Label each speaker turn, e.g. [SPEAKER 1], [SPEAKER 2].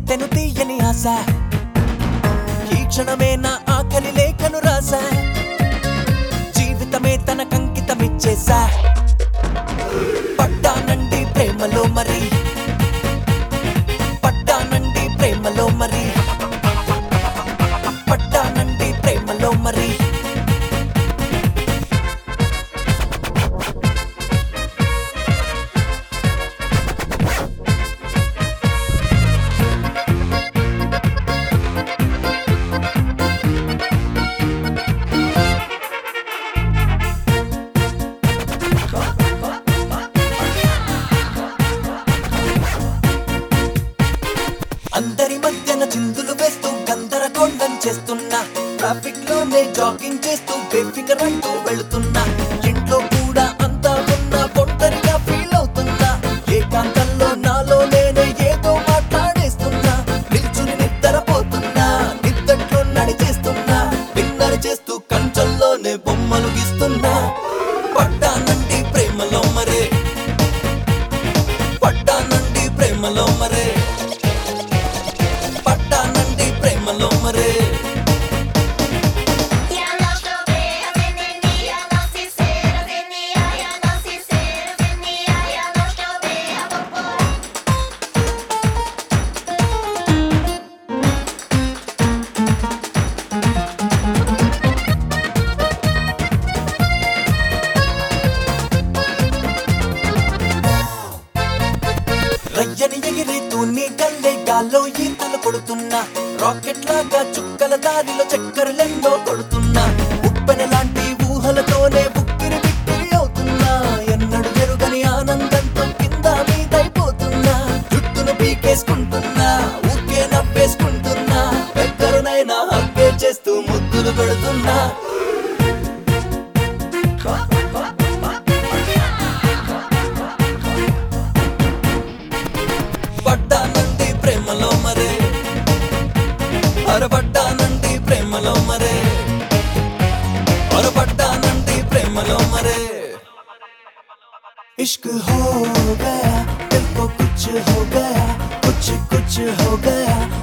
[SPEAKER 1] పుట్టెను తీయని ఆశ ఈ క్షణమే నా ఆకలి లేఖను రాసా జీవితమే తన కంకితమిచ్చేసా పడ్డానండి ప్రేమలో మరి పడ్డానండి ప్రేమలో మరి పడ్డానండి ప్రేమలో మరి అందరి మధ్యన చిందులు వేస్తూ గందరగోళం చేస్తున్నా ట్రాఫిక్ లోనే జాగింగ్ చేస్తూ బేఫికర్ అంటూ వెళుతున్నా ఇంట్లో కూడా అంతా ఉన్నా ఒంటరిగా ఫీల్ అవుతున్నా ఏకాంతంలో నాలో నేనే ఏదో మాట్లాడేస్తున్నా నిల్చుని నిద్రపోతున్నా నిద్దట్లో నడిచేస్తున్నా విన్నర్ చేస్తూ కంచంలోనే బొమ్మలు గీస్తున్నా పడ్డానండి ప్రేమలో మరే పడ్డానండి ప్రేమలో మరే పడ్డానండి ప్రేమలో మరే
[SPEAKER 2] Ja não estou bem, a venenia não se cera, venia, ja não se cera, venia, ja não estou bem, a popor.
[SPEAKER 1] రయ్యని ఎగిరితూ నీ కల్లే గాల్లో ఈతలు కొడుతున్నా రాకెట్ లాగా చుక్కల దారిలో చక్కరలెన్నో కొడుతున్నా ఉప్పెన లాంటి ఊహలతోనే ఉక్కిరి బిక్కిరి అవుతున్నా ఎన్నడు జరుగని ఆనందంతో కింద మీదైపోతున్నా జుట్టును పీకేసుకుంటున్నా ఊరికే నవ్వేసుకుంటున్నా ఎక్కడనైనా హక్కే చేస్తూ ముద్దులు పెడుతున్నా పడ్డానండి ప్రేమలో మరే అరపడ్డానండి ప్రేమలో మరే అరపడ్డానండి ప్రేమలో మరే इश्क हो गया दिल को कुछ हो गया कुछ कुछ हो गया